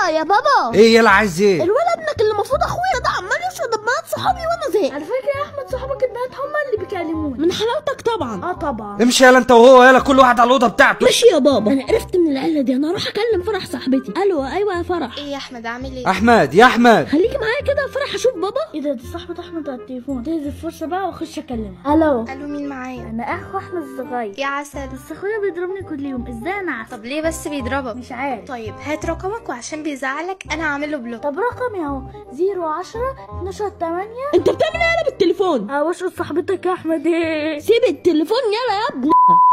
يا بابا ايه يلا عايز ايه الولد ابنك اللي المفروض اخويا ده عمال يشرب بنات صحابي وانا زهقت على فكره يا احمد صحابك البنات هم اللي بيكلموني من حلاوتك طبعا اه طبعا امشي يلا انت وهو يلا كل واحد على الاوضه بتاعته ماشي يا بابا انا عرفت من العيله دي انا هروح اكلم فرح صاحبتي الو ايوه يا فرح ايه يا احمد عامل ايه احمد يا احمد خليكي معايا كده يا فرح اشوف بابا ايه ده دي صاحبة احمد على التليفون تهز الفرصة بقى واخش اكلمها الو الو مين معايا انا اخو احمد الصغير يا عسل بس اخويا بيضربني كل يوم ازاي انا عارفه طب ليه بس بيضربك مش عارف طيب هات رقمك وعشان بيزعلك انا هعمل له بلوك طب رقمي اهو 010 12 8 انت بتعمل ايه يالا بالتليفون اه واشقط صاحبتك يا احمد ايه سيب التليفون يلا يا ابني